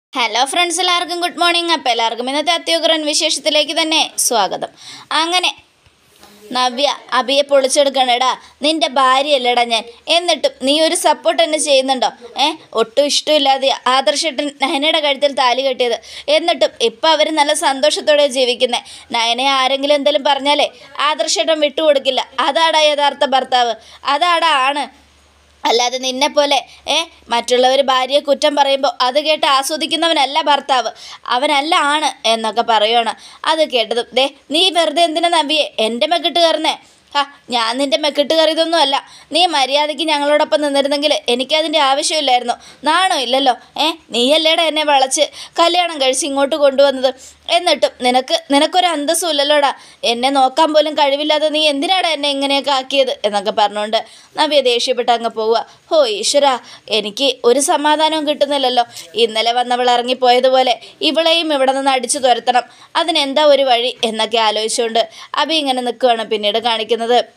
Hello friends എല്ലാവർക്കും good morning അപ്പോൾ എല്ലാവർക്കും ഇന്നത്തെ അത്യുഗ്രൻ വിശേഷത്തിലേക്ക് തന്നെ സ്വാഗതം അങ്ങനെ നവ്യ അബിയെ പൊളിച്ചെടുക്കണടാ നിന്റെ ഭാര്യയല്ലടാ ഞാൻ എന്നിട്ടും നീ ഒരു സപ്പോർട്ട് എന്നെ ചെയ്യുന്നുണ്ടോ ഏ ഒട്ടും ഇഷ്ടമില്ലാതെ ആദർശട്ടൻ നയനയുടെ കഴുത്തിൽ താലി കെട്ടിയത് എന്നിട്ടും ഇപ്പം അവർ നല്ല സന്തോഷത്തോടെ ജീവിക്കുന്നത് നയനയെ ആരെങ്കിലും എന്തെങ്കിലും പറഞ്ഞാലേ ആദർശട്ടൻ വിട്ടുകൊടുക്കില്ല അതാടാ യഥാർത്ഥ ഭർത്താവ് അതാടാ ആണ് അല്ലാതെ നിന്നെ പോലെ ഏ മറ്റുള്ളവർ ഭാര്യയെ കുറ്റം പറയുമ്പോൾ അത് കേട്ട് ആസ്വദിക്കുന്നവനല്ല ഭർത്താവ് അവനല്ല ആണ് എന്നൊക്കെ പറയണം അത് കേട്ടതും ദേ നീ വെറുതെ എന്തിനാ നബിയെ എൻ്റെ മെക്കിട്ട് കയറുന്നേ ഹാ ഞാൻ നിൻ്റെ മെക്കിട്ട് കയറിയതൊന്നും അല്ല നീ മര്യാദയ്ക്ക് ഞങ്ങളോടൊപ്പം നിന്നിരുന്നെങ്കിൽ എനിക്കതിൻ്റെ ആവശ്യമില്ലായിരുന്നു നാണോ ഇല്ലല്ലോ ഏ നീയല്ലേടാ എന്നെ വളച്ച് കല്യാണം കഴിച്ച് ഇങ്ങോട്ട് കൊണ്ടുവന്നത് എന്നിട്ടും നിനക്ക് നിനക്കൊരു അന്തസ്സും ഇല്ലല്ലോടാ എന്നെ നോക്കാൻ പോലും കഴിവില്ലാതെ നീ എന്തിനാടാ എന്നെ ഇങ്ങനെയൊക്കെ ആക്കിയത് എന്നൊക്കെ പറഞ്ഞുകൊണ്ട് നവ്യ ദേഷ്യപ്പെട്ട് അങ്ങ് പോവുക ഹോ ഈശ്വര എനിക്ക് ഒരു സമാധാനവും കിട്ടുന്നില്ലല്ലോ ഇന്നലെ വന്നവൾ ഇറങ്ങിപ്പോയതുപോലെ ഇവളെയും ഇവിടെ നിന്ന് അടിച്ചു തുരത്തണം അതിനെന്താ ഒരു വഴി എന്നൊക്കെ ആലോചിച്ചുകൊണ്ട് അഭി ഇങ്ങനെ നിൽക്കുകയാണ് പിന്നീട് കാണിക്കുന്നത്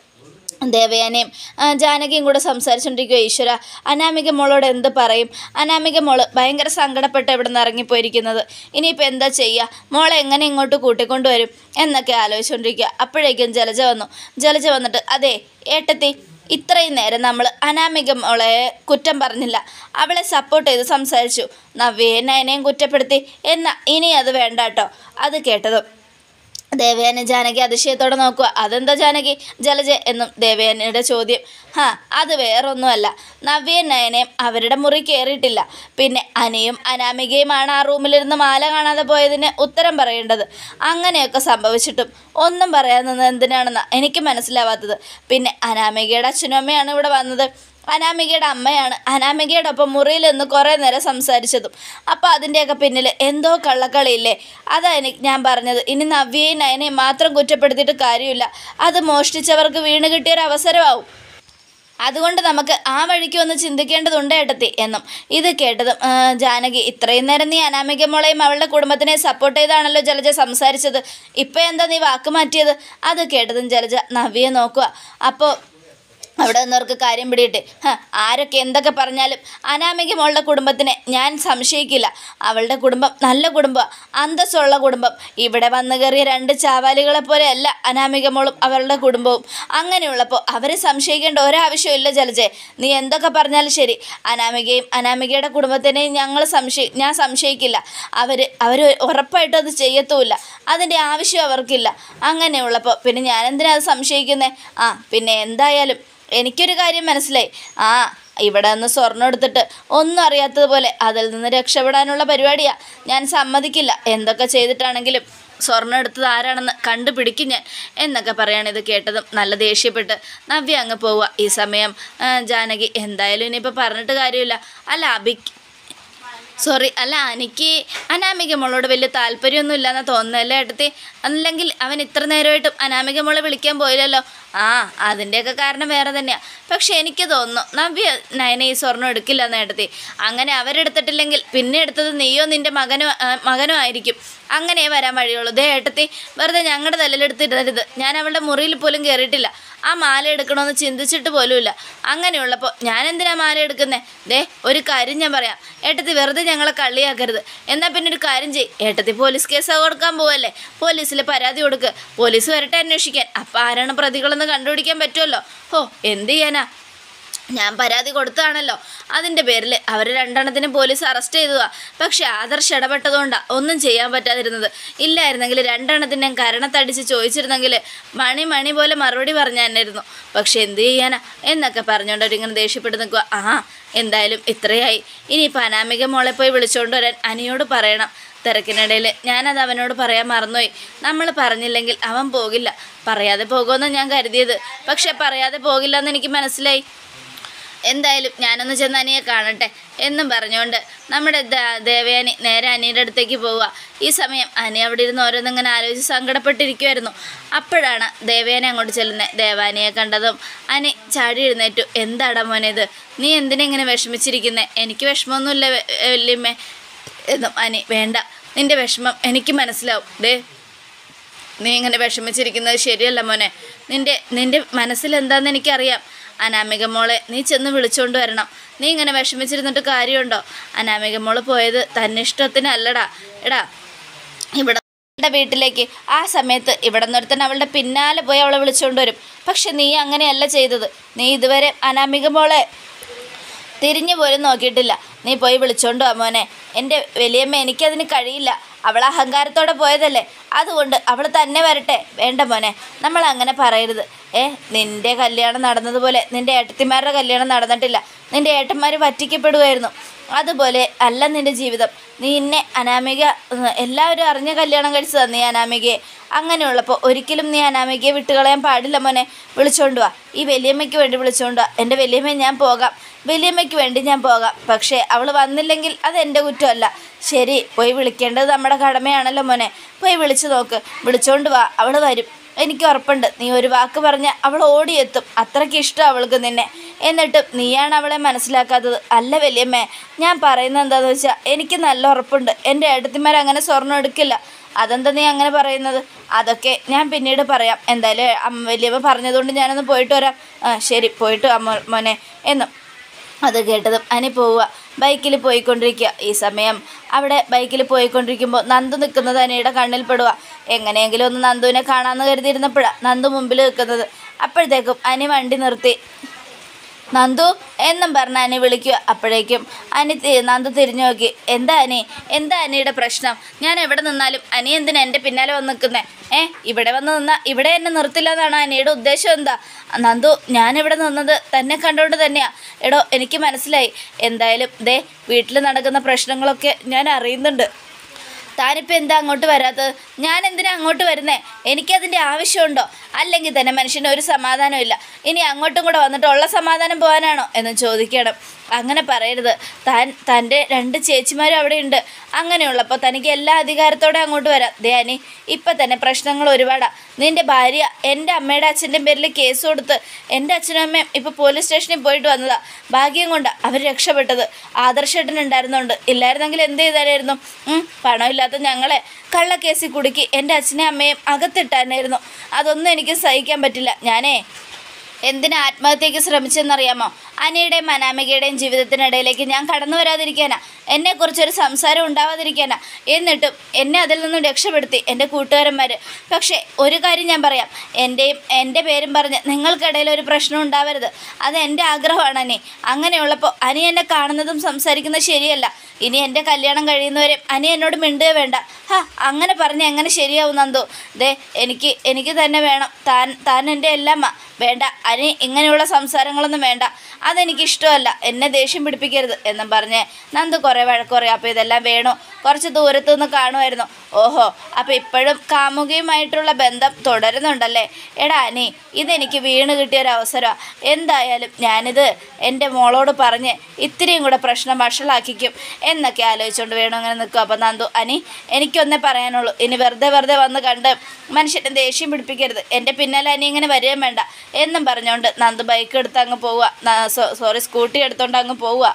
ദേവയാനയും ആ, ജാനകിയും കൂടെ സംസാരിച്ചുകൊണ്ടിരിക്കുക ഈശ്വര അനാമിക മോളോട് എന്ത് പറയും അനാമിക മോള് ഭയങ്കര സങ്കടപ്പെട്ട് ഇവിടെ നിന്ന് ഇറങ്ങിപ്പോയിരിക്കുന്നത് ഇനിയിപ്പോൾ എന്താ ചെയ്യുക മോളെ എങ്ങനെ ഇങ്ങോട്ട് കൂട്ടിക്കൊണ്ടുവരും എന്നൊക്കെ ആലോചിച്ചുകൊണ്ടിരിക്കുക അപ്പോഴേക്കും ജലജ വന്നു ജലജ വന്നിട്ട് അതെ ഏട്ടത്തി ഇത്രയും നേരം നമ്മൾ അനാമിക മോളെ കുറ്റം പറഞ്ഞില്ല അവളെ സപ്പോർട്ട് ചെയ്ത് സംസാരിച്ചു നവ്യയെ നയനെയും കുറ്റപ്പെടുത്തി എന്നാ ഇനി അത് വേണ്ട കേട്ടോ അത് കേട്ടതും ദേവയാനി ജാനകി അതിശയത്തോടെ നോക്കുക അതെന്താ ജാനകി ജലജ എന്നും ദേവയാനിയുടെ ചോദ്യം ഹാ അത് വേറൊന്നുമല്ല നവ്യയും നയനയും അവരുടെ മുറി കയറിയിട്ടില്ല പിന്നെ അനിയും അനാമികയുമാണ് ആ റൂമിലിരുന്ന് മാല കാണാതെ പോയതിന് ഉത്തരം പറയേണ്ടത് അങ്ങനെയൊക്കെ സംഭവിച്ചിട്ടും ഒന്നും പറയാൻ നിന്നത് എന്തിനാണെന്നാ എനിക്ക് മനസ്സിലാവാത്തത് പിന്നെ അനാമികയുടെ അച്ഛനും അമ്മയാണ് ഇവിടെ വന്നത് അനാമികയുടെ അമ്മയാണ് അനാമികയുടെ ഒപ്പം മുറിയിൽ നിന്ന് കുറേ നേരം സംസാരിച്ചതും അപ്പോൾ അതിൻ്റെയൊക്കെ പിന്നിൽ എന്തോ കള്ളക്കളിയില്ലേ അതാ എനിക്ക് ഞാൻ പറഞ്ഞത് ഇനി നവ്യയും നയനെയും മാത്രം കുറ്റപ്പെടുത്തിയിട്ട് കാര്യമില്ല അത് മോഷ്ടിച്ചവർക്ക് വീണ് കിട്ടിയൊരു അവസരമാവും അതുകൊണ്ട് നമുക്ക് ആ വഴിക്ക് ഒന്ന് ചിന്തിക്കേണ്ടതുണ്ട് ഏട്ടത്തി എന്നും ഇത് കേട്ടതും ആ, ജാനകി ഇത്രയും നേരം നീ അനാമിക മോളെയും അവളുടെ കുടുംബത്തിനെ സപ്പോർട്ട് ചെയ്താണല്ലോ ജലജ സംസാരിച്ചത് ഇപ്പം എന്താ നീ വാക്ക് മാറ്റിയത് അത് കേട്ടതും ജലജ നവ്യയെ നോക്കുക അപ്പോൾ അവിടെ നിന്നവർക്ക് കാര്യം പിടിയിട്ട് ഹ, ആരൊക്കെ എന്തൊക്കെ പറഞ്ഞാലും അനാമിക മോളുടെ കുടുംബത്തിനെ ഞാൻ സംശയിക്കില്ല അവളുടെ കുടുംബം നല്ല കുടുംബം അന്തസ്സുള്ള കുടുംബം ഇവിടെ വന്നു കയറിയ രണ്ട് ചാവാലികളെ പോലെ അല്ല അനാമിക മോളും അവളുടെ കുടുംബവും അങ്ങനെയുള്ളപ്പോൾ അവരെ സംശയിക്കേണ്ട ഒരാവശ്യമില്ല ജലജെ നീ എന്തൊക്കെ പറഞ്ഞാലും ശരി അനാമികയും അനാമികയുടെ കുടുംബത്തിനെയും ഞങ്ങൾ സംശയി ഞാൻ സംശയിക്കില്ല അവർ അവർ ഉറപ്പായിട്ടും അത് ചെയ്യത്തുമില്ല അതിൻ്റെ ആവശ്യം അവർക്കില്ല അങ്ങനെയുള്ളപ്പോൾ പിന്നെ ഞാൻ എന്തിനാ അത് സംശയിക്കുന്നത് ആ പിന്നെ എന്തായാലും എനിക്കൊരു കാര്യം മനസ്സിലായി ആ ഇവിടെ നിന്ന് സ്വർണ്ണം എടുത്തിട്ട് ഒന്നും അറിയാത്തതുപോലെ അതിൽ നിന്ന് രക്ഷപ്പെടാനുള്ള പരിപാടിയാ ഞാൻ സമ്മതിക്കില്ല എന്തൊക്കെ ചെയ്തിട്ടാണെങ്കിലും സ്വർണ്ണം എടുത്തത് ആരാണെന്ന് കണ്ടുപിടിക്കും ഞാൻ എന്നൊക്കെ പറയാണ് ഇത് കേട്ടതും നല്ല ദേഷ്യപ്പെട്ട് നവ്യ അങ്ങ് പോവുക ഈ സമയം ആ, ജാനകി എന്തായാലും ഇനിയിപ്പോൾ പറഞ്ഞിട്ട് കാര്യമില്ല അല്ല അബിക്ക് സോറി അല്ല എനിക്ക് അനാമിക മോളോട് വലിയ താല്പര്യമൊന്നും ഇല്ലെന്നാ തോന്നുന്നല്ലേ ഏട്ടത്തി അല്ലെങ്കിൽ അവൻ ഇത്ര നേരമായിട്ടും അനാമിക മോളെ വിളിക്കാൻ പോയില്ലല്ലോ ആ അതിൻ്റെയൊക്കെ കാരണം വേറെ തന്നെയാണ് പക്ഷെ എനിക്ക് തോന്നുന്നു നവ്യ നയന ഈ സ്വർണ്ണം എടുക്കില്ല എന്ന് ഏട്ടത്തി അങ്ങനെ അവരെടുത്തിട്ടില്ലെങ്കിൽ പിന്നെ എടുത്തത് നീയോ നിൻ്റെ മകനോ ആ, മകനോ ആയിരിക്കും അങ്ങനെ വരാൻ വഴിയുള്ളൂ ദേ ഏട്ടത്തി വെറുതെ ഞങ്ങളുടെ തലയിലെടുത്തിരുതരുത് ഞാൻ അവളുടെ മുറിയിൽ പോലും കയറിയിട്ടില്ല ആ മാല എടുക്കണമെന്ന് ചിന്തിച്ചിട്ട് പോലുമില്ല അങ്ങനെയുള്ളപ്പോൾ ഞാൻ എന്തിനാ മാല എടുക്കുന്നേ ദേ ഒരു കാര്യം ഞാൻ പറയാം ഏട്ടത്തി വെറുതെ ഞങ്ങളെ കള്ളിയാക്കരുത് എന്നാൽ പിന്നെ ഒരു കാര്യം ചെയ്യ് ഏട്ടത്തി പോലീസ് കേസ് കൊടുക്കാൻ പോവല്ലേ പോലീസിൽ പരാതി കൊടുക്ക് പോലീസ് വരട്ടെ അന്വേഷിക്കാൻ അപ്പം ആരാണ് പ്രതികളെന്ന് കണ്ടുപിടിക്കാൻ പറ്റുമല്ലോ ഓ എന്ത് ചെയ്യാനാ ഞാൻ പരാതി കൊടുത്തതാണല്ലോ അതിൻ്റെ പേരിൽ അവർ രണ്ടെണ്ണത്തിനും പോലീസ് അറസ്റ്റ് ചെയ്തതാ പക്ഷെ ആദർശ് ഇടപെട്ടതുകൊണ്ടാണ് ഒന്നും ചെയ്യാൻ പറ്റാതിരുന്നത് ഇല്ലായിരുന്നെങ്കിൽ രണ്ടെണ്ണത്തിൻ്റെ കരണത്തടിച്ച് ചോദിച്ചിരുന്നെങ്കിൽ മണി മണി പോലെ മറുപടി പറഞ്ഞായിരുന്നു പക്ഷെ എന്ത് ചെയ്യാനാ എന്നൊക്കെ പറഞ്ഞുകൊണ്ട് അവരിങ്ങനെ ദേഷ്യപ്പെട്ട് നിൽക്കുക ആ എന്തായാലും ഇത്രയായി ഇനിയിപ്പോൾ അനാമിക മോളെ പോയി വിളിച്ചുകൊണ്ട് വരാൻ അനിയോട് പറയണം തിരക്കിനിടയിൽ ഞാനത് അവനോട് പറയാൻ മറന്നുപോയി നമ്മൾ പറഞ്ഞില്ലെങ്കിൽ അവൻ പോകില്ല പറയാതെ പോകുമെന്ന് ഞാൻ കരുതിയത് പക്ഷെ പറയാതെ പോകില്ല എന്ന് എനിക്ക് മനസ്സിലായി എന്തായാലും ഞാനൊന്ന് ചെന്ന് അനിയെ കാണട്ടെ എന്നും പറഞ്ഞുകൊണ്ട് നമ്മുടെ ദ- ദേവയാനി നേരെ അനിയുടെ അടുത്തേക്ക് പോവുക ഈ സമയം അനി അവിടെ ഇരുന്ന് ഓരോന്നിങ്ങനെ ആലോചിച്ച് സങ്കടപ്പെട്ടിരിക്കുമായിരുന്നു അപ്പോഴാണ് ദേവയാനി അങ്ങോട്ട് ചെല്ലുന്നത് ദേവാനിയെ കണ്ടതും അനി ചാടി എഴുന്നേറ്റു എന്താടാ മോനെ ഇത് നീ എന്തിനാ ഇങ്ങനെ വിഷമിച്ചിരിക്കുന്നത് എനിക്ക് വിഷമമൊന്നുമില്ല വെ- വല്യമ്മേ എന്നും അനി വേണ്ട നിന്റെ വിഷമം എനിക്ക് മനസ്സിലാവും ദേ നീ ഇങ്ങനെ വിഷമിച്ചിരിക്കുന്നത് ശരിയല്ല മോനെ നിൻ്റെ നിൻ്റെ മനസ്സിൽ എന്താണെന്ന് എനിക്കറിയാം അനാമിക മോളെ നീ ചെന്ന് വിളിച്ചുകൊണ്ട് വരണം നീ ഇങ്ങനെ വിഷമിച്ചിരുന്നിട്ട് കാര്യമുണ്ടോ അനാമിക മോള് പോയത് തന്നിഷ്ടത്തിനല്ലടാ എടാ ഇവിടെ അവളുടെ വീട്ടിലേക്ക് ആ സമയത്ത് ഇവിടെ നിന്നൊരുത്തൻ അവളുടെ പിന്നാലെ പോയി അവളെ വിളിച്ചുകൊണ്ട് വരും പക്ഷെ നീ അങ്ങനെയല്ല ചെയ്തത് നീ ഇതുവരെ അനാമിക മോളെ തിരിഞ്ഞു പോലും നോക്കിയിട്ടില്ല നീ പോയി വിളിച്ചോണ്ട് വാ മോനെ എൻ്റെ വലിയമ്മ എനിക്കതിന് കഴിയില്ല അവൾ അഹങ്കാരത്തോടെ പോയതല്ലേ അതുകൊണ്ട് അവൾ തന്നെ വരട്ടെ വേണ്ട മോനെ നമ്മൾ അങ്ങനെ പറയരുത് ഏ നിൻ്റെ കല്യാണം നടന്നതുപോലെ നിൻ്റെ ഏട്ടത്തിമാരുടെ കല്യാണം നടന്നിട്ടില്ല നിൻ്റെ ഏട്ടന്മാർ പറ്റിക്കപ്പെടുമായിരുന്നു അതുപോലെ അല്ല നിൻ്റെ ജീവിതം നീ ഇന്നെ അനാമിക ഉം, എല്ലാവരും അറിഞ്ഞ കല്യാണം കഴിച്ചതാണ് നീ അനാമികയെ അങ്ങനെയുള്ളപ്പോൾ ഒരിക്കലും നീ അനാമികയെ വിട്ടുകളയാൻ പാടില്ല മോനെ വിളിച്ചോണ്ട് വാ ഈ വലിയമ്മയ്ക്ക് വേണ്ടി വിളിച്ചോണ്ട് വാ എൻ്റെ വലിയമ്മ ഞാൻ പോകാം വലിയമ്മയ്ക്ക് വേണ്ടി ഞാൻ പോകാം പക്ഷേ അവൾ വന്നില്ലെങ്കിൽ അത് എൻ്റെ കുറ്റമല്ല ശരി പോയി വിളിക്കേണ്ടത് നമ്മുടെ കടമയാണല്ലോ മോനെ പോയി വിളിച്ചു നോക്ക് വിളിച്ചോണ്ട് വാ അവൾ വരും എനിക്ക് ഉറപ്പുണ്ട് നീ ഒരു വാക്ക് പറഞ്ഞാൽ അവൾ ഓടിയെത്തും അത്രയ്ക്ക് ഇഷ്ടം അവൾക്ക് നിന്നെ എന്നിട്ടും നീയാണ് അവളെ മനസ്സിലാക്കാത്തത് അല്ല വലിയമ്മേ ഞാൻ പറയുന്നത് എന്താണെന്ന് വെച്ചാൽ എനിക്ക് നല്ല ഉറപ്പുണ്ട് എൻ്റെ ഏട്ടത്തിമാർ അങ്ങനെ സ്വർണ്ണം എടുക്കില്ല അതെന്താ നീ അങ്ങനെ പറയുന്നത് അതൊക്കെ ഞാൻ പിന്നീട് പറയാം എന്തായാലും അമ്മ വലിയമ്മ പറഞ്ഞതുകൊണ്ട് ഞാനൊന്ന് പോയിട്ട് വരാം ആ ശരി പോയിട്ട് അമ്മ മോനെ എന്നും അത് കേട്ടതും അനി പോവുക ബൈക്കിൽ പോയിക്കൊണ്ടിരിക്കുക ഈ സമയം അവിടെ ബൈക്കിൽ പോയിക്കൊണ്ടിരിക്കുമ്പോൾ നന്ദു നിൽക്കുന്നത് അനിയുടെ കണ്ണിൽ പെടുക എങ്ങനെയെങ്കിലും ഒന്ന് നന്ദുവിനെ കാണാമെന്ന് കരുതിയിരുന്നപ്പോഴാണ് നന്ദു മുമ്പിൽ നിൽക്കുന്നത് അപ്പോഴത്തേക്കും അനി വണ്ടി നിർത്തി നന്ദു എന്നും പറഞ്ഞ് അനി വിളിക്കുക അപ്പോഴേക്കും അനി തി- നന്ദു തിരിഞ്ഞു നോക്കി എന്താ അനി എന്താ അനിയുടെ പ്രശ്നം ഞാൻ എവിടെ നിന്നാലും അനി എന്തിനാ എൻ്റെ പിന്നാലെ വന്ന് നിൽക്കുന്നേ ഏ ഇവിടെ വന്ന് നിന്നാൽ ഇവിടെ എന്നെ നിർത്തില്ല എന്നാണ് അനിയുടെ ഉദ്ദേശം എന്താ നന്ദു ഞാനിവിടെ നിന്നത് തന്നെ കണ്ടുകൊണ്ട് തന്നെയാ എടോ എനിക്ക് മനസ്സിലായി എന്തായാലും ദേ വീട്ടിൽ നടക്കുന്ന പ്രശ്നങ്ങളൊക്കെ ഞാൻ അറിയുന്നുണ്ട് താനിപ്പോൾ എന്താ അങ്ങോട്ട് വരാത്തത് ഞാൻ എന്തിനാ അങ്ങോട്ട് വരുന്നേ എനിക്കതിൻ്റെ ആവശ്യമുണ്ടോ അല്ലെങ്കിൽ തന്നെ മനുഷ്യന് ഒരു സമാധാനമില്ല ഇനി അങ്ങോട്ടും കൂടെ വന്നിട്ട് ഉള്ള സമാധാനം പോകാനാണോ എന്ന് ചോദിക്കണം അങ്ങനെ പറയരുത് താൻ തൻ്റെ രണ്ട് ചേച്ചിമാരും അവിടെ ഉണ്ട് അങ്ങനെയുള്ളപ്പോൾ തനിക്ക് എല്ലാ അധികാരത്തോടെ അങ്ങോട്ട് വരാം ദേ അനി ഇപ്പം തന്നെ പ്രശ്നങ്ങൾ ഒരുപാടാണ് നിൻ്റെ ഭാര്യ എൻ്റെ അമ്മയുടെ അച്ഛൻ്റെ പേരിൽ കേസ് കൊടുത്ത് എൻ്റെ അച്ഛനും അമ്മയും ഇപ്പോൾ പോലീസ് സ്റ്റേഷനിൽ പോയിട്ട് വന്നതാ ഭാഗ്യം കൊണ്ടാണ് അവർ രക്ഷപ്പെട്ടത് ആദർശേട്ടൻ ഉണ്ടായിരുന്നുണ്ട് ഇല്ലായിരുന്നെങ്കിൽ എന്ത് ചെയ്താലായിരുന്നു ഉം, പണമില്ലാത്ത ഞങ്ങളെ കള്ളക്കേസിൽ കുടുക്കി എൻ്റെ അച്ഛനെയും അമ്മയും അകത്തിട്ടാനായിരുന്നു അതൊന്നും എനിക്ക് സഹിക്കാൻ പറ്റില്ല ഞാനേ എന്തിനാ ആത്മഹത്യക്ക് ശ്രമിച്ചെന്നറിയാമോ അനിയുടെയും അനാമികയുടെയും ജീവിതത്തിനിടയിലേക്ക് ഞാൻ കടന്നു വരാതിരിക്കാനാ എന്നെക്കുറിച്ചൊരു സംസാരം ഉണ്ടാവാതിരിക്കാനാ എന്നിട്ടും എന്നെ അതിൽ നിന്നും രക്ഷപ്പെടുത്തി എൻ്റെ കൂട്ടുകാരന്മാർ പക്ഷേ ഒരു കാര്യം ഞാൻ പറയാം എൻ്റെയും എൻ്റെ പേരും പറഞ്ഞ് നിങ്ങൾക്കിടയിൽ ഒരു പ്രശ്നം ഉണ്ടാവരുത് അത് എൻ്റെ ആഗ്രഹമാണ് അനി അങ്ങനെയുള്ളപ്പോൾ അനി എന്നെ കാണുന്നതും സംസാരിക്കുന്നത് ശരിയല്ല ഇനി എൻ്റെ കല്യാണം കഴിയുന്നവരെ അനി എന്നോട് മിണ്ടുക വേണ്ട ഹാ അങ്ങനെ പറഞ്ഞ് എങ്ങനെ ശരിയാവും നന്ദു ദേ എനിക്ക് എനിക്ക് തന്നെ വേണം താൻ താൻ എൻ്റെ എല്ലാമ്മ വേണ്ട അനി ഇങ്ങനെയുള്ള സംസാരങ്ങളൊന്നും വേണ്ട അതെനിക്ക് ഇഷ്ടമല്ല എന്നെ ദേഷ്യം പിടിപ്പിക്കരുത് എന്നും പറഞ്ഞ് നന്ദു കുറേ വഴക്കുറയും അപ്പോൾ ഇതെല്ലാം വേണു കുറച്ച് ദൂരത്തു നിന്ന് കാണുമായിരുന്നു ഓഹോ അപ്പോൾ ഇപ്പോഴും കാമുകിയുമായിട്ടുള്ള ബന്ധം തുടരുന്നുണ്ടല്ലേ എടാ അനി ഇതെനിക്ക് വീണ് കിട്ടിയൊരു അവസരമാണ് എന്തായാലും ഞാനിത് എൻ്റെ മോളോട് പറഞ്ഞ് ഇത്തിരിയും കൂടെ പ്രശ്നം വഷളാക്കിക്കും എന്നൊക്കെ ആലോചിച്ചുകൊണ്ട് വേണം അങ്ങനെ നിൽക്കും അപ്പോൾ നന്ദു അനി എനിക്കൊന്നേ പറയാനുള്ളൂ ഇനി വെറുതെ വെറുതെ വന്ന് കണ്ട് മനുഷ്യനെ ദേഷ്യം പിടിപ്പിക്കരുത് എൻ്റെ പിന്നാലെ അനി ഇങ്ങനെ വരികയും വേണ്ട എന്നും പറഞ്ഞുകൊണ്ട് നന്ദു ബൈക്ക് എടുത്ത് അങ്ങ് പോവുക സോറി സ്കൂട്ടി എടുത്തുകൊണ്ട് അങ്ങ് പോവുക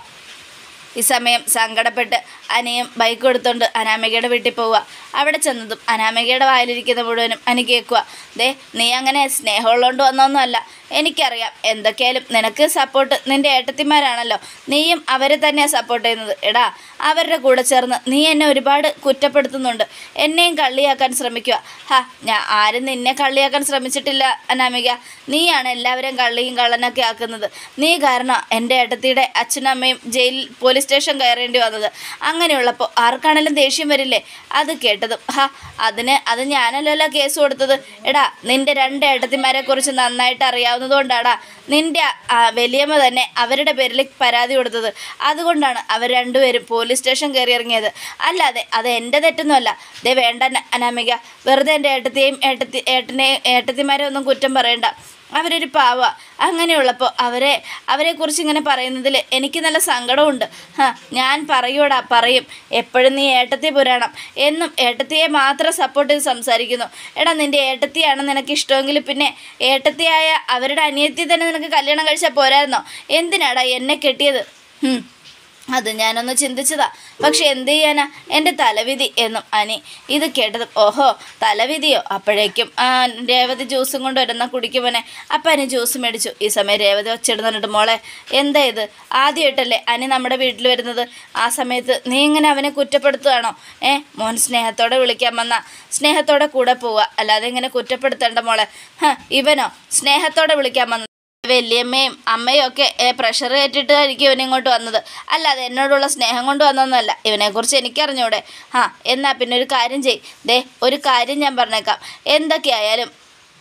ഈ സമയം സങ്കടപ്പെട്ട് അനിയും ബൈക്ക് എടുത്തുകൊണ്ട് അനാമികയുടെ വീട്ടിൽ പോവുക അവിടെ ചെന്നതും അനാമികയുടെ വായിലിരിക്കുന്ന മുഴുവനും അനി കേൾക്കുക ദേ നീ അങ്ങനെ സ്നേഹമുള്ളതുകൊണ്ട് വന്നൊന്നുമല്ല എനിക്കറിയാം എന്തൊക്കെയായാലും നിനക്ക് സപ്പോർട്ട് നിൻ്റെ ഏട്ടത്തിമാരാണല്ലോ നീയും അവരെ തന്നെയാണ് സപ്പോർട്ട് ചെയ്യുന്നത് എടാ അവരുടെ കൂടെ ചേർന്ന് നീ എന്നെ ഒരുപാട് കുറ്റപ്പെടുത്തുന്നുണ്ട് എന്നെയും കള്ളിയാക്കാൻ ശ്രമിക്കുക ഹാ ഞാൻ ആരും നിന്നെ കള്ളിയാക്കാൻ ശ്രമിച്ചിട്ടില്ല അനാമിക നീയാണ് എല്ലാവരെയും കള്ളിയും കള്ളനൊക്കെ ആക്കുന്നത് നീ കാരണം എൻ്റെ ഏട്ടത്തിയുടെ അച്ഛനും അമ്മയും ജയിലിൽ പോലീസ് സ്റ്റേഷൻ കയറേണ്ടി വന്നത് അങ്ങനെയുള്ളപ്പോൾ ആർക്കാണേലും ദേഷ്യം വരില്ലേ അത് കേട്ടതും ഹാ അതിന് അത് ഞാനല്ലല്ലോ കേസ് കൊടുത്തത് എടാ നിൻ്റെ രണ്ട് ഏട്ടത്തിമാരെ കുറിച്ച് നന്നായിട്ട് അറിയാവുന്നതുകൊണ്ടാടാ നിൻ്റെ ആ, വലിയമ്മ തന്നെ അവരുടെ പേരിൽ പരാതി കൊടുത്തത് അതുകൊണ്ടാണ് അവർ രണ്ടുപേരും പോലീസ് സ്റ്റേഷൻ കയറി ഇറങ്ങിയത് അല്ലാതെ അത് എൻ്റെ തെറ്റൊന്നുമല്ല ദേ വേണ്ട ന- അനാമിക വെറുതെ എൻ്റെ ഏട്ടത്തെയും ഏട്ടത്തി ഏട്ടനെയും ഏട്ടത്തിമാരെ ഒന്നും കുറ്റം പറയണ്ട അവരൊരു പാവ അങ്ങനെയുള്ളപ്പോൾ അവരെ അവരെക്കുറിച്ച് ഇങ്ങനെ പറയുന്നതിൽ എനിക്ക് നല്ല സങ്കടമുണ്ട് ഹാ ഞാൻ പറയൂടാ പറയും എപ്പോഴും നീ ഏട്ടത്തി പുരാണം എന്നും ഏട്ടത്തിയെ മാത്രം സപ്പോർട്ട് ചെയ്ത് സംസാരിക്കുന്നു എടാ നിൻ്റെ ഏട്ടത്തിയാണ് നിനക്ക് ഇഷ്ടമെങ്കിൽ പിന്നെ ഏട്ടത്തിയായ അവരുടെ അനിയത്തി തന്നെ നിനക്ക് കല്യാണം കഴിച്ചാൽ പോരായിരുന്നോ എന്തിനാടാ എന്നെ കെട്ടിയത് ഹും. അത് ഞാനൊന്ന് ചിന്തിച്ചതാ പക്ഷെ എന്ത് ചെയ്യാനാ എൻ്റെ തലവിധി എന്നും അനി ഇത് കേട്ടത് ഓഹോ തലവിധിയോ അപ്പോഴേക്കും ആ, രേവതി ജ്യൂസും കൊണ്ട് വരുന്ന കുടിക്കുമോനെ അപ്പം അനി ജ്യൂസ് മേടിച്ചു ഈ സമയം രേവതി ഒച്ചിടുന്നുണ്ട് മോളെ എന്താ ഇത് ആദ്യമായിട്ടല്ലേ അനി നമ്മുടെ വീട്ടിൽ വരുന്നത് ആ സമയത്ത് നീ ഇങ്ങനെ അവനെ കുറ്റപ്പെടുത്തുകയാണോ ഏ മോൻ സ്നേഹത്തോടെ വിളിക്കാൻ വന്ന സ്നേഹത്തോടെ കൂടെ പോവുക അല്ലാതെ ഇങ്ങനെ കുറ്റപ്പെടുത്തേണ്ട മോളെ ഹ ഇവനോ സ്നേഹത്തോടെ വിളിക്കാൻ വന്ന വല്യമ്മയും അമ്മയും ഒക്കെ പ്രഷർ കയറ്റിട്ടായിരിക്കും ഇവനെ ഇങ്ങോട്ട് വന്നത് അല്ലാതെ എന്നോടുള്ള സ്നേഹം കൊണ്ട് വന്നതൊന്നുമല്ല ഇവനെക്കുറിച്ച് എനിക്കറിഞ്ഞൂടെ ആ എന്നാ പിന്നെ ഒരു കാര്യം ചെയ് ദേ ഒരു കാര്യം ഞാൻ പറഞ്ഞേക്കാം എന്തൊക്കെയായാലും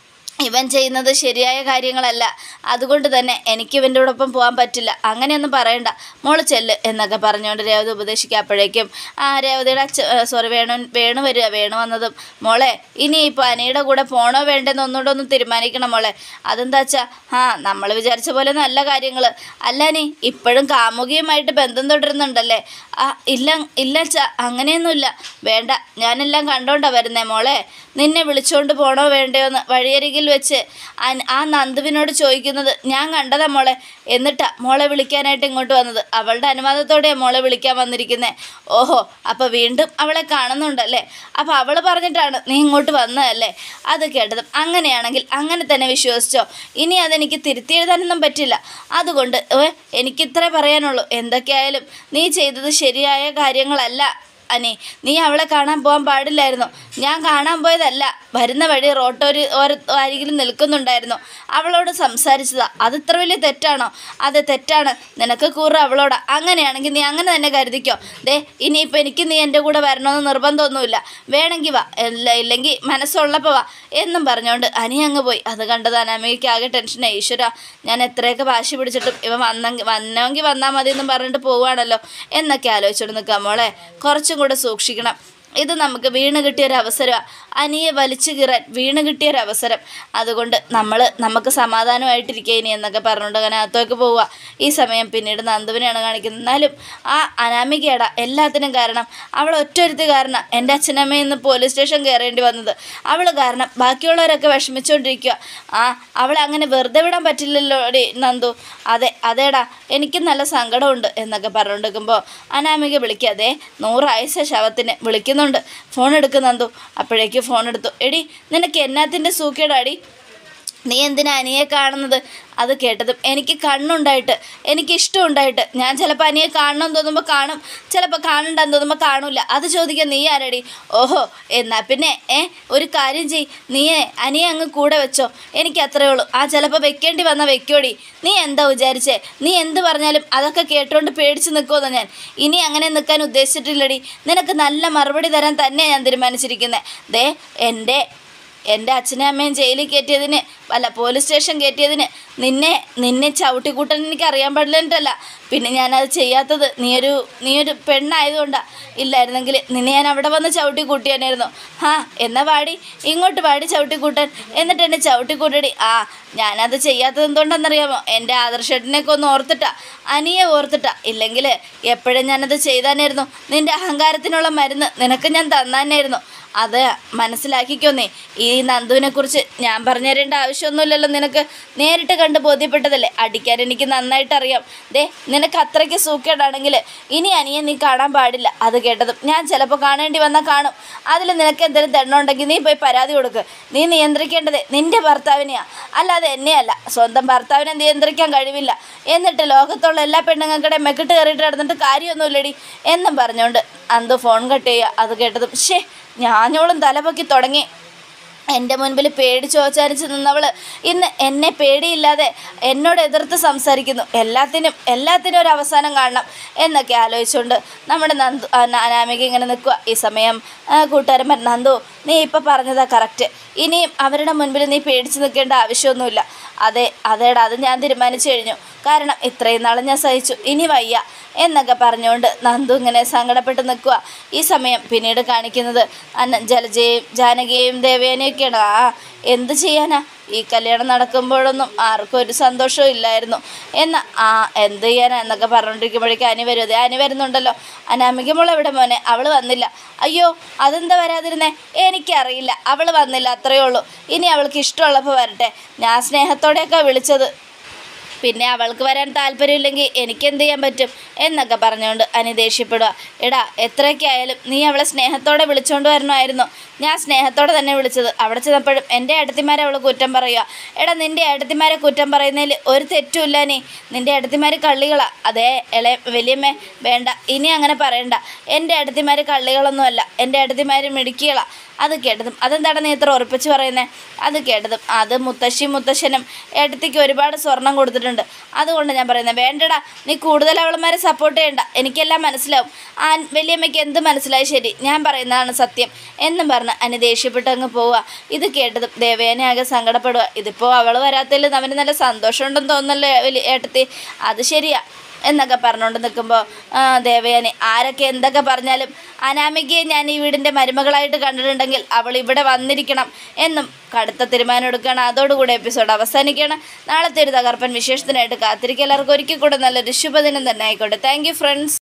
ഇവൻ ചെയ്യുന്നത് ശരിയായ കാര്യങ്ങളല്ല അതുകൊണ്ട് തന്നെ എനിക്ക് ഇവൻ്റെ ഒപ്പം പോകാൻ പറ്റില്ല അങ്ങനെയൊന്നും പറയണ്ട മോള് ചെല്ല് എന്നൊക്കെ പറഞ്ഞുകൊണ്ട് രേവതി ഉപദേശിക്കുക അപ്പോഴേക്കും ആ രേവതിയുടെ അച്ഛ സോറി വേണു വേണു വരിക വേണു വന്നതും മോളെ ഇനി ഇപ്പോൾ അനിയുടെ കൂടെ പോണോ വേണ്ടെന്ന് ഒന്നുകൂടെ ഒന്ന് തീരുമാനിക്കണം മോളെ അതെന്താ വെച്ചാ ആ നമ്മൾ വിചാരിച്ച പോലെ നല്ല കാര്യങ്ങൾ അല്ല നീ ഇപ്പോഴും കാമുകിയുമായിട്ട് ബന്ധം തുടരുന്നുണ്ടല്ലേ ആ ഇല്ല ഇല്ല അച്ഛാ അങ്ങനെയൊന്നുമില്ല വേണ്ട ഞാനെല്ലാം കണ്ടോണ്ടാ വരുന്നേ മോളെ നിന്നെ വിളിച്ചോണ്ട് പോണോ വേണ്ടയോ എന്ന് വഴിയരികിൽ വെച്ച് അൻ- ആ നന്ദുവിനോട് ചോദിക്കുന്നത് ഞാൻ കണ്ടതാ മോളെ എന്നിട്ടാ മോളെ വിളിക്കാനായിട്ട് ഇങ്ങോട്ട് വന്നത് അവളുടെ അനുവാദത്തോടെയാണ് മോളെ വിളിക്കാൻ വന്നിരിക്കുന്നത് ഓഹോ അപ്പോൾ വീണ്ടും അവളെ കാണുന്നുണ്ടല്ലേ അപ്പോൾ അവൾ പറഞ്ഞിട്ടാണ് നീ ഇങ്ങോട്ട് വന്നതല്ലേ അത് കേട്ടതും അങ്ങനെയാണെങ്കിൽ അങ്ങനെ തന്നെ വിശ്വസിച്ചോ ഇനി അതെനിക്ക് തിരുത്തി എഴുതാനൊന്നും പറ്റില്ല അതുകൊണ്ട് ഏ, എനിക്കിത്രേ പറയാനുള്ളൂ എന്തൊക്കെയായാലും നീ ചെയ്തത് ശരിയായ കാര്യങ്ങളല്ല അനി നീ അവളെ കാണാൻ പോകാൻ പാടില്ലായിരുന്നു ഞാൻ കാണാൻ പോയതല്ല വരുന്ന വഴി റോട്ടോര് ഓര അരികിൽ നിൽക്കുന്നുണ്ടായിരുന്നു അവളോട് സംസാരിച്ചതാ അത് ഇത്ര വലിയ തെറ്റാണോ അത് തെറ്റാണ് നിനക്ക് കൂറ അവളോടാ അങ്ങനെയാണെങ്കിൽ നീ അങ്ങനെ തന്നെ കരുതിക്കോ ദേ ഇനിയിപ്പോൾ എനിക്ക് നീ എൻ്റെ കൂടെ വരണമെന്ന് നിർബന്ധമൊന്നുമില്ല വേണമെങ്കിൽ വാ ഇല്ല ഇല്ലെങ്കിൽ മനസ്സുള്ളപ്പോൾ വാ എന്നും പറഞ്ഞുകൊണ്ട് അനി അങ്ങ് പോയി അത് കണ്ടത് അനാമികയ്ക്ക് ആകെ ടെൻഷനായി ഈശ്വര ഞാൻ എത്രയൊക്കെ വാശി പിടിച്ചിട്ടും ഇവ വന്നെങ്കിൽ വന്നെങ്കിൽ വന്നാൽ മതി എന്നും പറഞ്ഞിട്ട് പോവുകയാണല്ലോ എന്നൊക്കെ ആലോചിച്ചോണ്ട് നിൽക്കാം മോളെ കുറച്ചും കൂടെ സൂക്ഷിക്കണം ഇത് നമുക്ക് വീണ് കിട്ടിയൊരു അവസരമാണ് അനിയെ വലിച്ചു കീറാൻ വീണ് കിട്ടിയൊരു അവസരം അതുകൊണ്ട് നമ്മൾ നമുക്ക് സമാധാനമായിട്ടിരിക്കുക ഇനി എന്നൊക്കെ പറഞ്ഞുകൊണ്ട് അങ്ങനെ അകത്തേക്ക് പോവുക ഈ സമയം പിന്നീട് നന്ദുവിനെയാണ് കാണിക്കുന്നത് എന്നാലും ആ അനാമികയുടെ എല്ലാത്തിനും കാരണം അവൾ ഒറ്റൊരുത്തി കാരണം എൻ്റെ അച്ഛനമ്മയിൽ നിന്ന് പോലീസ് സ്റ്റേഷൻ കയറേണ്ടി വന്നത് അവൾ കാരണം ബാക്കിയുള്ളവരൊക്കെ വിഷമിച്ചുകൊണ്ടിരിക്കുക ആ അവളെ അങ്ങനെ വെറുതെ വിടാൻ പറ്റില്ലല്ലോ ഡി നന്ദു അതെ അതേടാ എനിക്ക് നല്ല സങ്കടമുണ്ട് എന്നൊക്കെ പറഞ്ഞുകൊണ്ടിരിക്കുമ്പോൾ അനാമിക വിളിക്കാതെ നൂറായുസ ശവത്തിന് വിളിക്കുന്നുണ്ട് ഫോൺ എടുക്കും നന്ദു അപ്പോഴേക്ക് ഫോൺ എടുത്തു എടി നിനക്ക് എന്നാത്തിൻ്റെ സൂക്കേടാടി നീ എന്തിനാ അനിയെ കാണുന്നത് അത് കേട്ടതും എനിക്ക് കണ്ണുണ്ടായിട്ട് എനിക്ക് ഇഷ്ടമുണ്ടായിട്ട് ഞാൻ ചിലപ്പോൾ അനിയെ കാണണമെന്ന് തോന്നുമ്പോൾ കാണും ചിലപ്പോൾ കാണണ്ടെന്ന് തോന്നുമ്പോൾ കാണൂല അത് ചോദിക്കാൻ നീ ആരടി ഓഹോ എന്നാ പിന്നെ ഏ ഒരു കാര്യം ചെയ് നീയെ അനിയെ അങ്ങ് കൂടെ വെച്ചോ എനിക്ക് അത്രേ ഉള്ളൂ ആ ചിലപ്പോൾ വെക്കേണ്ടി വന്ന വെക്കോടി നീ എന്താ വിചാരിച്ചേ നീ എന്ത് പറഞ്ഞാലും അതൊക്കെ കേട്ടോണ്ട് പേടിച്ച് നിൽക്കുമെന്ന് ഞാൻ ഇനി അങ്ങനെ നിൽക്കാൻ ഉദ്ദേശിച്ചിട്ടില്ലടി നിനക്ക് നല്ല മറുപടി തരാൻ തന്നെയാണ് ഞാൻ തീരുമാനിച്ചിരിക്കുന്നത് ദേ എൻ്റെ എൻ്റെ അച്ഛനും അമ്മയും ജയിലിൽ കയറ്റിയതിന് അല്ല പോലീസ് സ്റ്റേഷൻ കയറ്റിയതിന് നിന്നെ നിന്നെ ചവിട്ടിക്കൂട്ടാൻ എനിക്ക് അറിയാൻ പാടില്ലട്ടല്ല പിന്നെ ഞാനത് ചെയ്യാത്തത് നീയൊരു നീയൊരു പെണ്ണായതുകൊണ്ടാണ് ഇല്ലായിരുന്നെങ്കിൽ നിന്നെ ഞാൻ അവിടെ വന്ന് ചവിട്ടി കൂട്ടിയാനായിരുന്നു ആ എന്നാ വാടി ഇങ്ങോട്ട് വാടി ചവിട്ടിക്കൂട്ടാൻ എന്നിട്ട് എന്നെ ചവിട്ടിക്കൂട്ടടി ആ ഞാനത് ചെയ്യാത്തത് എന്തുകൊണ്ടാണെന്നറിയാമോ എൻ്റെ ആദർശേട്ടനെയൊക്കെ ഒന്ന് ഓർത്തിട്ടാ അനിയെ ഓർത്തിട്ടാ ഇല്ലെങ്കിൽ എപ്പോഴും ഞാനത് ചെയ്താനായിരുന്നു നിൻ്റെ അഹങ്കാരത്തിനുള്ള മരുന്ന് നിനക്ക് ഞാൻ തന്നാനായിരുന്നു അത് മനസ്സിലാക്കിക്കോന്നേ ഈ നന്ദുവിനെ കുറിച്ച് ഞാൻ പറഞ്ഞു തരേണ്ട ആവശ്യമൊന്നുമില്ലല്ലോ നിനക്ക് നേരിട്ട് കണ്ട് ബോധ്യപ്പെട്ടതല്ലേ അടിക്കാൻ എനിക്ക് നന്നായിട്ട് അറിയാം ദേ നിനക്ക് അത്രയ്ക്ക് സൂക്കേടാണെങ്കിൽ ഇനി അനിയെ നീ കാണാൻ പാടില്ല അത് കേട്ടതും ഞാൻ ചിലപ്പോൾ കാണേണ്ടി വന്നാൽ കാണും അതിൽ നിനക്ക് എന്തെങ്കിലും തെണ്ണുണ്ടെങ്കിൽ നീ പോയി പരാതി കൊടുക്ക് നീ നിയന്ത്രിക്കേണ്ടത് നിന്റെ ഭർത്താവിനെയാ അല്ലാതെ എന്നെയല്ല സ്വന്തം ഭർത്താവിനെ നിയന്ത്രിക്കാൻ കഴിവില്ല എന്നിട്ട് ലോകത്തുള്ള എല്ലാ പെണ്ണുങ്ങൾക്കിടെ മെക്കിട്ട് കയറിയിട്ട് കിടന്നിട്ട് കാര്യമൊന്നുമില്ലടി എന്നും പറഞ്ഞുകൊണ്ട് അന്ത് ഫോൺ കട്ട് ചെയ്യുക അത് കേട്ടതും ഷേ ഞാനോളും തലപൊക്കി തുടങ്ങി എൻ്റെ മുൻപിൽ പേടിച്ച് ചോച്ചാരിച്ച് നിന്നവൾ ഇന്ന് എന്നെ പേടിയില്ലാതെ എന്നോട് എതിർത്ത് സംസാരിക്കുന്നു എല്ലാത്തിനും എല്ലാത്തിനും ഒരു അവസാനം കാണണം എന്നൊക്കെ ആലോചിച്ചുകൊണ്ട് നമ്മുടെ നന്ദു ആ, ന- അനാമിക ഇങ്ങനെ നിൽക്കുക ഈ സമയം ആ, കൂട്ടുകാരൻ പറഞ്ഞു, നന്ദു നീ ഇപ്പം പറഞ്ഞതാ കറക്റ്റ് ഇനിയും അവരുടെ മുൻപിൽ നീ പേടിച്ച് നിൽക്കേണ്ട ആവശ്യമൊന്നുമില്ല അതെ അതേടാ അത് ഞാൻ തീരുമാനിച്ചു കഴിഞ്ഞു കാരണം ഇത്രയും നാളും ഞാൻ സഹിച്ചു ഇനി വയ്യ എന്നൊക്കെ പറഞ്ഞുകൊണ്ട് നന്ദു ഇങ്ങനെ സങ്കടപ്പെട്ട് നിൽക്കുക ഈ സമയം പിന്നീട് കാണിക്കുന്നത് അന്ന ജലജയും ജാനകിയെയും ദേവേനെയൊക്കെയാണ് ആ എന്ത് ചെയ്യാനാ ഈ കല്യാണം നടക്കുമ്പോഴൊന്നും ആർക്കും ഒരു സന്തോഷവും ഇല്ലായിരുന്നു എന്ന ആ എന്ത് ചെയ്യാനാ എന്നൊക്കെ പറഞ്ഞുകൊണ്ടിരിക്കുമ്പോഴേക്കും അനി വരും അതെ അനി വരുന്നുണ്ടല്ലോ അനാമിക മോൾ എവിടെ മോനെ അവൾ വന്നില്ല അയ്യോ അതെന്താ വരാതിരുന്നേ എനിക്കറിയില്ല അവൾ വന്നില്ല അത്രയേ ഉള്ളൂ ഇനി അവൾക്ക് ഇഷ്ടമുള്ളപ്പോൾ വരട്ടെ ഞാൻ സ്നേഹത്തോടെയൊക്കെ വിളിച്ചത് പിന്നെ അവൾക്ക് വരാൻ താല്പര്യമില്ലെങ്കിൽ എനിക്കെന്ത് ചെയ്യാൻ പറ്റും എന്നൊക്കെ പറഞ്ഞുകൊണ്ട് അനി ദേഷ്യപ്പെടുക എടാ എത്രയൊക്കെ ആയാലും നീ അവളെ സ്നേഹത്തോടെ വിളിച്ചുകൊണ്ട് വരണമായിരുന്നു ഞാൻ സ്നേഹത്തോടെ തന്നെ വിളിച്ചത് അവിടെ ചെന്നപ്പോഴും എൻ്റെ ഏട്ടത്തിമാരെ അവൾ കുറ്റം പറയുക എടാ നിൻ്റെ ഏട്ടത്തിമാരെ കുറ്റം പറയുന്നതിൽ ഒരു തെറ്റുമില്ല നീ നിൻ്റെ ഏട്ടത്തിമാർ കള്ളികളാ അതേ ഇളയ വലിയമ്മേ വേണ്ട ഇനി അങ്ങനെ പറയണ്ട എൻ്റെ ഏട്ടത്തിമാർ കള്ളികളൊന്നുമല്ല എൻ്റെ ഏട്ടത്തിമാർ മിടുക്കികളാ അത് കേട്ടതും അതെന്താണ് നീ ഇത്ര ഉറപ്പിച്ച് പറയുന്നത് അത് കേട്ടതും അത് മുത്തശ്ശി മുത്തശ്ശനും ഏട്ടത്തിക്ക് ഒരുപാട് സ്വർണം കൊടുത്തിട്ടുണ്ട് അതുകൊണ്ട് ഞാൻ പറയുന്നത് വേണ്ടടാ നീ കൂടുതൽ അവളമാരെ സപ്പോർട്ട് ചെയ്യണ്ട എനിക്കെല്ലാം മനസ്സിലാവും ആ വലിയമ്മയ്ക്ക് എന്ത് മനസ്സിലായി ശരി ഞാൻ പറയുന്നതാണ് സത്യം എന്നും പറഞ്ഞ് അനി ദേഷ്യപ്പെട്ട് അങ്ങ് പോവുക ഇത് കേട്ടതും ദേവേനെ ആകെ സങ്കടപ്പെടുക ഇതിപ്പോൾ അവൾ വരാത്തതിൽ അവന് നല്ല സന്തോഷമുണ്ടെന്ന് തോന്നുന്നല്ലോ വലിയ ഏട്ടത്തി അത് ശരിയാ എന്നൊക്കെ പറഞ്ഞുകൊണ്ട് നിൽക്കുമ്പോൾ ദേവയാനി ആരൊക്കെ എന്തൊക്കെ പറഞ്ഞാലും അനാമികയെ ഞാൻ ഈ വീടിൻ്റെ മരുമകളായിട്ട് കണ്ടിട്ടുണ്ടെങ്കിൽ അവൾ ഇവിടെ വന്നിരിക്കണം എന്നും കടുത്ത തീരുമാനം എടുക്കുകയാണ് അതോടുകൂടി എപ്പിസോഡ് അവസാനിക്കുകയാണ് നാളത്തെ ഒരു തകർപ്പൻ വിശേഷത്തിനായിട്ട് കാത്തിരിക്കുക എല്ലാവർക്കും ഒരിക്കൽ കൂടെ നല്ലൊരു ശുഭദിനം തന്നെ ആയിക്കോട്ടെ താങ്ക് യു ഫ്രണ്ട്സ്